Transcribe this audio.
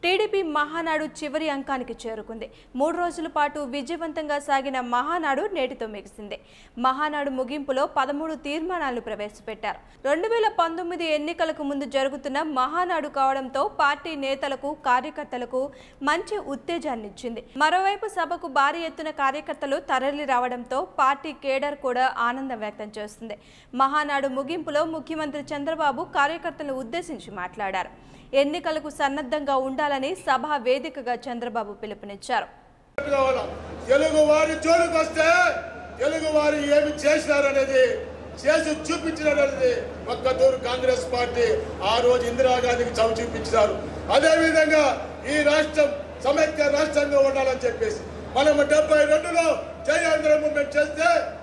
TDP Mahanadu చివరి అంకానికి చేరుకుంది మూడు రోజుల పాటు విజయవంతంగా సాగిన మహానాడు నేటితో ముగిసింది మహానాడు ముగింపులో పదమూడు తీర్మానాలను ప్రవేశపెట్టారు రెండు వేల పంతొమ్మిది ఎన్నికలకు ముందు జరుగుతున్న మహానాడు కావడంతో పార్టీ నేతలకు కార్యకర్తలకు మంచి ఉత్తేజాన్నిచ్చింది మరోవైపు సభకు భారీ ఎత్తున కార్యకర్తలు తరలి రావడంతో పార్టీ కేడర్ కూడా ఆనందం వ్యక్తం చేస్తుంది మహానాడు ముగింపులో ముఖ్యమంత్రి చంద్రబాబు కార్యకర్తలను ఉద్దేశించి మాట్లాడారు ఎన్నికలకు సన్నద్ధంగా ఉండాలని సభ వేదికగా చంద్రబాబు పిలుపునిచ్చారు కావాలా తెలుగు వారి జోలికి వస్తే తెలుగు వారు ఏమి చేసినారనేది చేసి చూపించినారనేది ఒక్కతూరు కాంగ్రెస్ పార్టీ ఆ రోజు ఇందిరాగాంధీకి చవి చూపించినారు అదే విధంగా ఈ రాష్ట్రం సమైక్య రాష్ట్రంగా ఉండాలని చెప్పేసి మనం డెబ్బై రెండులో జయాంధ్ర మూవ్మెంట్ చేస్తే